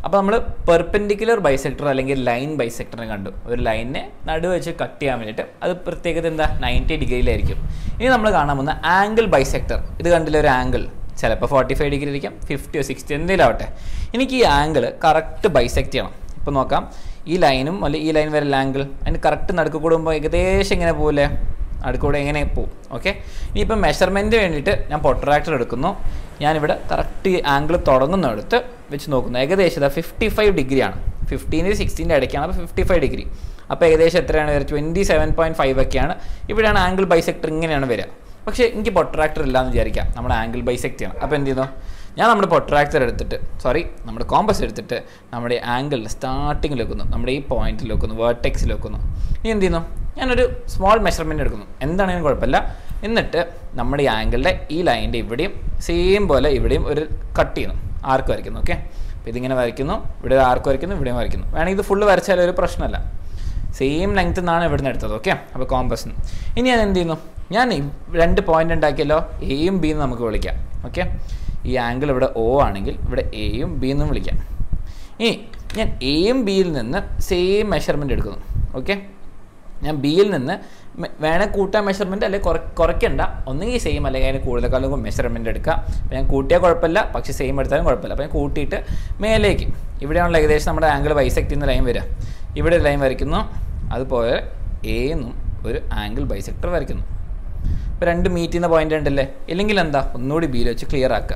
അപ്പോൾ നമ്മൾ perpendicular bisector അല്ലെങ്കിൽ ലൈൻ ബൈസെക്ടറിനെ കണ്ടു ഒരു ലൈനിനെ നടുവ് വെച്ച് കട്ട് ചെയ്യാൻ വേണ്ടിയിട്ട് അത് പ്രത്യേകത എന്താ നയൻറ്റി ഡിഗ്രിയിലായിരിക്കും ഇനി നമ്മൾ കാണാൻ പോകുന്ന ആംഗിൾ ബൈസെക്ടർ ഇത് കണ്ടില്ല ഒരു ആംഗിൾ ചിലപ്പോൾ ഫോർട്ടി ഫൈവ് ഡിഗ്രി ഇരിക്കും ഫിഫ്റ്റിയോ സിക്സ്റ്റി എന്തെങ്കിലും ആവട്ടെ എനിക്ക് ഈ ആംഗിൾ കറക്റ്റ് ബൈസെക്ട് ചെയ്യണം ഇപ്പോൾ നോക്കാം ഈ ലൈനും അല്ലെങ്കിൽ ഈ ലൈൻ വരെയുള്ള ആംഗിൾ അതിന് കറക്റ്റ് നടുക്ക് കൂടുമ്പോൾ ഏകദേശം ഇങ്ങനെ പോലെ അടുക്കൂടെ എങ്ങനെ പോവും ഓക്കെ ഇനിയിപ്പോൾ മെഷർമെൻറ്റ് വേണ്ടിയിട്ട് ഞാൻ പൊട്രാക്ടർ എടുക്കുന്നു ഞാനിവിടെ കറക്റ്റ് ആംഗിൾ തുടങ്ങുന്നിടത്ത് വെച്ച് നോക്കുന്നു ഏകദേശം ഇതാ ഫിഫ്റ്റി ഫൈവ് ഡിഗ്രിയാണ് ഫിഫ്റ്റീന് സിക്സ്റ്റീൻ്റെ ഇടയ്ക്കാണ് അപ്പോൾ ഫിഫ്റ്റി ഫൈവ് ഡിഗ്രി അപ്പോൾ ഏകദേശം എത്രയാണ് വരിക ട്വൻറ്റി സെവൻ പോയിൻറ്റ് ഫൈവ് ഒക്കെയാണ് ഇവിടെയാണ് ആംഗിൾ ബൈസെക്ടർ ഇങ്ങനെയാണ് വരിക പക്ഷേ എനിക്ക് പൊട്രാക്ടർ ഇല്ലാന്ന് വിചാരിക്കാം നമ്മുടെ ആംഗിൾ ബൈസെക്ട് ചെയ്യണം അപ്പോൾ എന്ത് ചെയ്യുന്നു ഞാൻ നമ്മുടെ പൊട്രാക്ടർ എടുത്തിട്ട് സോറി നമ്മുടെ കോമ്പസ് എടുത്തിട്ട് നമ്മുടെ ആംഗിളിൽ സ്റ്റാർട്ടിങ്ങിൽ വെക്കുന്നു നമ്മുടെ ഈ പോയിന്റിൽ വെക്കുന്നു വേർട്ടെക്സിൽ വെക്കുന്നു ഇനി എന്ത് ചെയ്യുന്നു ഞാനൊരു സ്മോൾ മെഷർമെൻറ്റ് എടുക്കുന്നു എന്താണെങ്കിലും കുഴപ്പമില്ല എന്നിട്ട് നമ്മുടെ ഈ ആംഗിളിൻ്റെ ഈ ലൈനിൻ്റെ ഇവിടെയും സെയിം പോലെ ഇവിടെയും ഒരു കട്ട് ചെയ്യുന്നു ആർക്ക് വരയ്ക്കുന്നു ഓക്കെ അപ്പോൾ ഇതിങ്ങനെ വരയ്ക്കുന്നു ഇവിടെ ഒരു ആർക്ക് വരയ്ക്കുന്നു ഇവിടെയും വരയ്ക്കുന്നു വേണമെങ്കിൽ ഇത് ഫുള്ള് വരച്ചാലും ഒരു പ്രശ്നമല്ല സെയിം ലെങ്ത് നിന്നാണ് ഇവിടുന്ന് എടുത്തത് ഓക്കെ അപ്പോൾ കോമ്പസിന് ഇനി ഞാൻ എന്ത് ചെയ്യുന്നു ഞാൻ ഈ രണ്ട് പോയിന്റ് ഉണ്ടാക്കിയല്ലോ എയും ബിയും നമുക്ക് വിളിക്കാം ഓക്കെ ഈ ആംഗിൾ ഇവിടെ ഒ ആണെങ്കിൽ ഇവിടെ എയും ബി എന്നും വിളിക്കാം ഇനി ഞാൻ എയും ബിയിൽ നിന്ന് സെയിം മെഷർമെൻറ്റ് എടുക്കുന്നു ഓക്കെ ഞാൻ ബിയിൽ നിന്ന് മെ- വേണേൽ കൂട്ടാൻ മെഷർമെൻറ്റ് അല്ലെങ്കിൽ കുറ കുറയ്ക്കണ്ട ഒന്നുകിൽ സെയിം അല്ലെങ്കിൽ അതിന് കൂടുതൽ മെഷർമെൻറ്റ് എടുക്കുക അപ്പോൾ ഞാൻ കൂട്ടിയാൽ കുഴപ്പമില്ല പക്ഷേ സെയിം എടുത്താലും കുഴപ്പമില്ല അപ്പോൾ ഞാൻ കൂട്ടിയിട്ട് മേലേക്ക് ഇവിടെയാണല്ലോ ഏകദേശം നമ്മുടെ ആംഗിൾ ബൈസെക്ട് ചെയ്യുന്ന ലൈൻ വരിക ഇവിടെ ഒരു ലൈൻ വരയ്ക്കുന്നു അതുപോലെ എ എന്നും ഒരു ആംഗിൾ ബൈസെക്ടർ വരയ്ക്കുന്നു ഇപ്പോൾ രണ്ട് മീറ്റ് ചെയ്യുന്ന പോയിന്റ് ഉണ്ടല്ലേ ഇല്ലെങ്കിൽ എന്താ ഒന്നുകൂടി ബിയിൽ വെച്ച് ക്ലിയർ ആക്കുക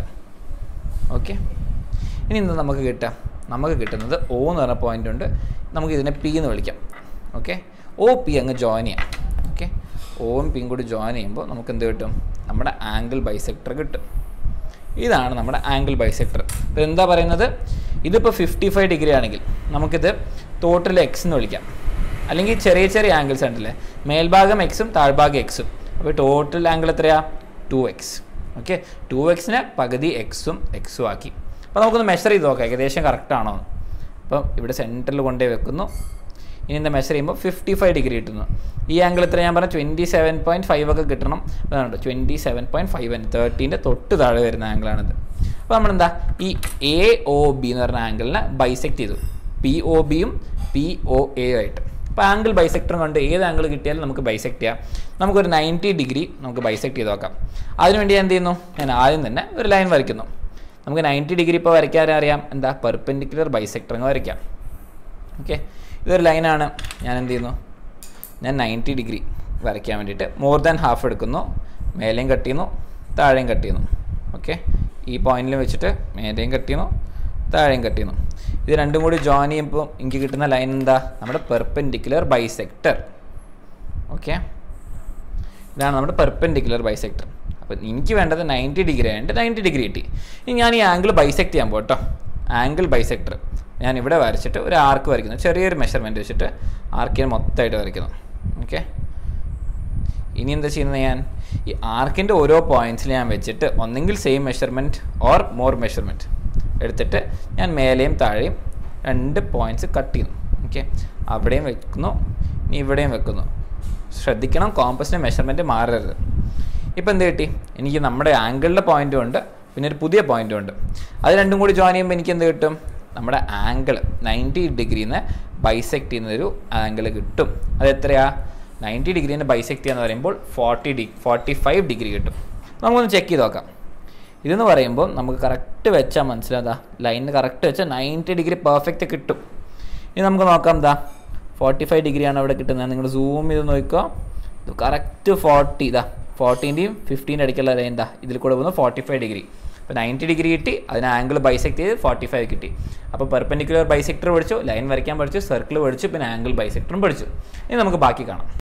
ഓക്കെ ഇനി എന്താ നമുക്ക് കിട്ടുക നമുക്ക് കിട്ടുന്നത് ഒ എന്ന് പറഞ്ഞ പോയിന്റ് ഉണ്ട് നമുക്ക് ഇതിനെ പി എന്ന് വിളിക്കാം ഓക്കെ ഒ പി അങ്ങ് ജോയിൻ ചെയ്യാം ഓക്കെ ഒയും പിയും കൂടി ജോയിൻ ചെയ്യുമ്പോൾ നമുക്ക് എന്ത് കിട്ടും നമ്മുടെ ആംഗിൾ ബൈസെക്ടർ കിട്ടും ഇതാണ് നമ്മുടെ ആംഗിൾ ബൈസെക്ടർ ഇപ്പോൾ എന്താ പറയുന്നത് ഇതിപ്പോൾ ഫിഫ്റ്റി ഫൈവ് ഡിഗ്രി ആണെങ്കിൽ നമുക്കിത് ടോട്ടൽ എക്സ് എന്ന് വിളിക്കാം അല്ലെങ്കിൽ ചെറിയ ചെറിയ ആംഗിൾസ് ഉണ്ടല്ലേ മേൽഭാഗം എക്സും താഴ്ഭാഗം എക്സും അപ്പോൾ ടോട്ടൽ ആംഗിൾ എത്രയാ ടു എക്സ് ഓക്കെ ടു എക്സിനെ പകുതി എക്സും എക്സും ആക്കി അപ്പോൾ നമുക്കൊന്ന് മെഷർ ചെയ്ത് നോക്കാം ഏകദേശം കറക്റ്റ് ആണോ എന്ന് അപ്പം ഇവിടെ സെൻറ്ററിൽ കൊണ്ടുപോയി വെക്കുന്നു ഇനി എന്താ മെഷർ ചെയ്യുമ്പോൾ ഫിഫ്റ്റി ഫൈവ് ഡിഗ്രി കിട്ടുന്നു ഈ ആംഗിൾ ഇത്ര ഞാൻ പറഞ്ഞ ട്വൻറ്റി സെവൻ പോയിൻറ്റ് ഫൈവ് ഒക്കെ കിട്ടണം അതാണ് ട്വൻറ്റി സെവൻ പോയിൻറ്റ് ഫൈവ് തേർട്ടീൻ്റെ തൊട്ട് താഴെ വരുന്ന ആംഗിളാണിത് അപ്പോൾ നമ്മളെന്താ ഈ എ ഒ ബി എന്ന് പറഞ്ഞ ആംഗിളിനെ ബൈസെക്ട് ചെയ്തു പി ഒ ബിയും പി ഒ എ ആയിട്ട് അപ്പോൾ ആംഗിൾ ബൈസെക്ടറും കൊണ്ട് ഏത് ആംഗിൾ കിട്ടിയാലും നമുക്ക് ബൈസെക്ട് ചെയ്യാം നമുക്കൊരു നയൻറ്റി ഡിഗ്രി നമുക്ക് ബൈസെക്ട് ചെയ്ത് നോക്കാം അതിനുവേണ്ടി ഞാൻ എന്ത് ചെയ്യുന്നു ഞാൻ ആദ്യം തന്നെ ഒരു ലൈൻ വരയ്ക്കുന്നു നമുക്ക് നയൻറ്റി ഡിഗ്രി ഇപ്പോൾ വരയ്ക്കാൻ അറിയാം എന്താ പെർപെൻഡിക്കുലർ ബൈസെക്ടർ എന്ന് വരയ്ക്കാം ഓക്കെ ഇതൊരു ലൈനാണ് ഞാൻ എന്ത് ചെയ്യുന്നു ഞാൻ നയൻറ്റി ഡിഗ്രി വരയ്ക്കാൻ വേണ്ടിയിട്ട് മോർ ദാൻ ഹാഫ് എടുക്കുന്നു മേലെയും കട്ട് ചെയ്യുന്നു താഴെയും കട്ട് ചെയ്യുന്നു ഓക്കെ ഈ പോയിന്റിൽ വെച്ചിട്ട് മേലെയും കട്ട് ചെയ്യുന്നു താഴെയും കട്ട് ചെയ്യുന്നു ഇത് രണ്ടും കൂടി ജോയിൻ ചെയ്യുമ്പോൾ എനിക്ക് കിട്ടുന്ന ലൈൻ എന്താ നമ്മുടെ പെർപെൻഡിക്കുലർ ബൈസെക്ടർ ഓക്കെ ഇതാണ് നമ്മുടെ പെർപെൻഡിക്കുലർ ബൈസെക്ടർ അപ്പോൾ എനിക്ക് വേണ്ടത് നയൻറ്റി ഡിഗ്രി ആയതുകൊണ്ട് നയൻറ്റി ഡിഗ്രി കിട്ടി ഇനി ഞാൻ ഈ ആംഗിൾ ബൈസെക്ട് ചെയ്യാൻ പോട്ടോ ആംഗിൾ ബൈസെക്ടർ ഞാൻ ഇവിടെ വരച്ചിട്ട് ഒരു ആർക്ക് വരയ്ക്കുന്നു ചെറിയൊരു മെഷർമെൻറ്റ് വെച്ചിട്ട് ആർക്കിനെ മൊത്തമായിട്ട് വരയ്ക്കുന്നു ഓക്കെ ഇനി എന്താ ചെയ്യുന്നത് ഞാൻ ഈ ആർക്കിൻ്റെ ഓരോ പോയിന്റ്സിൽ ഞാൻ വെച്ചിട്ട് ഒന്നെങ്കിൽ same measurement or more measurement എടുത്തിട്ട് ഞാൻ മേലെയും താഴെയും രണ്ട് പോയിന്റ്സ് കട്ട് ചെയ്യുന്നു ഓക്കെ അവിടെയും വെക്കുന്നു ഇനി ഇവിടെയും വെക്കുന്നു ശ്രദ്ധിക്കണം കോമ്പസിൻ്റെ മെഷർമെൻറ്റ് മാറരുത് ഇപ്പം എന്ത് കിട്ടി എനിക്ക് നമ്മുടെ ആംഗിളിൻ്റെ പോയിന്റും ഉണ്ട് പിന്നെ ഒരു പുതിയ പോയിന്റും ഉണ്ട് അത് രണ്ടും കൂടി ജോയിൻ ചെയ്യുമ്പോൾ എനിക്ക് എന്ത് കിട്ടും നമ്മുടെ ആംഗിൾ നയൻറ്റി ഡിഗ്രിന്ന് ബൈസെക്ട് ചെയ്യുന്നൊരു ആംഗിൾ കിട്ടും അത് എത്രയാ നയൻറ്റി ഡിഗ്രീനെ ബൈസെക്ട് ചെയ്യാന്ന് പറയുമ്പോൾ forty D forty five degree കിട്ടും നമുക്കൊന്ന് ചെക്ക് ചെയ്ത് നോക്കാം ഇതെന്ന് പറയുമ്പോൾ നമുക്ക് കറക്റ്റ് വെച്ചാൽ മനസ്സിലാതാ ലൈനിന് കറക്റ്റ് വെച്ചാൽ നയൻറ്റി ഡിഗ്രി പെർഫെക്റ്റ് കിട്ടും ഇനി നമുക്ക് നോക്കാം എന്താ ഫോർട്ടി ഫൈവ് ഡിഗ്രിയാണ് അവിടെ കിട്ടുന്നത് നിങ്ങൾ സൂം ചെയ്ത് നോക്കിക്കോ ഇത് കറക്റ്റ് ഫോർട്ടി ഇതാ ഫോർട്ടീൻ്റെയും ഫിഫ്റ്റീൻ്റെ ഇടയ്ക്കുള്ള ലൈൻ എന്താ ഇതിൽ കൂടെ പോകുന്നത് ഫോർട്ടി ഫൈവ് ഡിഗ്രി അപ്പോൾ നയൻറ്റി ഡിഗ്രി കിട്ടി അതിന് ആംഗിൾ ബൈസെക്ട് ചെയ്ത് ഫോർട്ടി ഫൈവ് കിട്ടി അപ്പോൾ പെർപെൻഡിക്കുലർ ബൈസെക്ടർ പഠിച്ചു ലൈൻ വരയ്ക്കാൻ പഠിച്ചു സർക്കിൾ പഠിച്ചു പിന്നെ ആംഗിൾ ബൈസെക്ടറും പഠിച്ചു ഇനി നമുക്ക് ബാക്കി കാണാം